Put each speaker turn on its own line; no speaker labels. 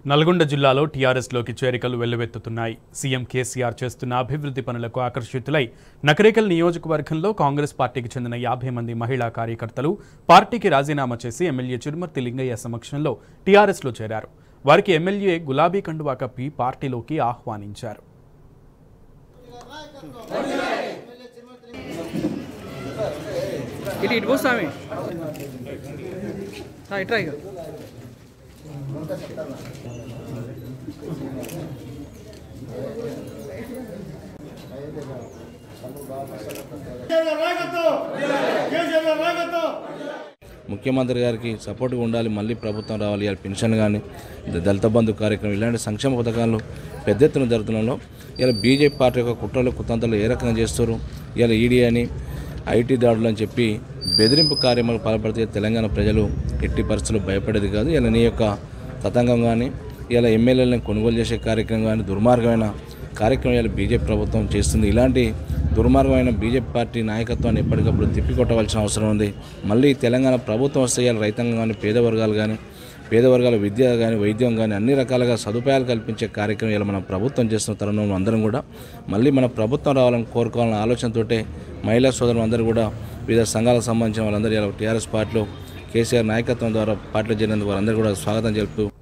నల్గొండ జిల్లాలో టీఆర్ఎస్లోకి చేరికలు వెల్లువెత్తుతున్నాయి సీఎం కేసీఆర్ చేస్తున్న అభివృద్ధి పనులకు ఆకర్షితులై నకరేకల్ నియోజకవర్గంలో కాంగ్రెస్ పార్టీకి చెందిన యాభై మంది మహిళా కార్యకర్తలు పార్టీకి రాజీనామా చేసి ఎమ్మెల్యే చిరుమర్తి లింగయ్య సమక్షంలో టీఆర్ఎస్లో చేరారు వారికి ఎమ్మెల్యే గులాబీ కండువా కప్పి పార్టీలోకి ఆహ్వానించారు
ఇటు ఇటు పో స్వామి ఆ, ఇట్రా ఇక
ముఖ్యమంత్రి గారికి సపోర్ట్గా ఉండాలి మళ్ళీ ప్రభుత్వం రావాలి ఇలా పెన్షన్ కానీ దళిత బంధు కార్యక్రమం ఇలాంటి సంక్షేమ పథకాలు పెద్ద ఎత్తున జరుగుతుండడంలో ఇలా బీజేపీ పార్టీ యొక్క కుట్రలు కుతంత్రాలు ఏ రకంగా చేస్తారు ఇలా ఈడీ అని ఐటీ దాడులు అని చెప్పి బెదిరింపు కార్యక్రమాలు పాల్పడితే తెలంగాణ ప్రజలు ఎట్టి పరిస్థితుల్లో భయపడేది కాదు ఇలా నీ యొక్క తతంగం కానీ ఇలా ఎమ్మెల్యేలను కొనుగోలు చేసే కార్యక్రమం కానీ దుర్మార్గమైన కార్యక్రమం ఇలా బీజేపీ ప్రభుత్వం చేస్తుంది ఇలాంటి దుర్మార్గమైన బీజేపీ పార్టీ నాయకత్వాన్ని ఎప్పటికప్పుడు తిప్పికొట్టవలసిన అవసరం ఉంది మళ్ళీ తెలంగాణ ప్రభుత్వం వస్తే ఇవాళ రైతాంగం కానీ పేద వర్గాలు కానీ పేద వర్గాల విద్య కానీ వైద్యం కానీ అన్ని రకాలుగా సదుపాయాలు కల్పించే కార్యక్రమం ఇలా మన ప్రభుత్వం చేస్తున్న తరుణంలో అందరం కూడా మళ్ళీ మన ప్రభుత్వం రావాలని కోరుకోవాలన్న ఆలోచనతోటే మహిళా సోదరులు అందరూ కూడా వివిధ సంఘాలకు సంబంధించిన వాళ్ళందరూ ఇలా టీఆర్ఎస్ పార్టీలో కేసీఆర్ నాయకత్వం ద్వారా పార్టీలో చేరినందుకు వారందరూ కూడా స్వాగతం తెలుపుతూ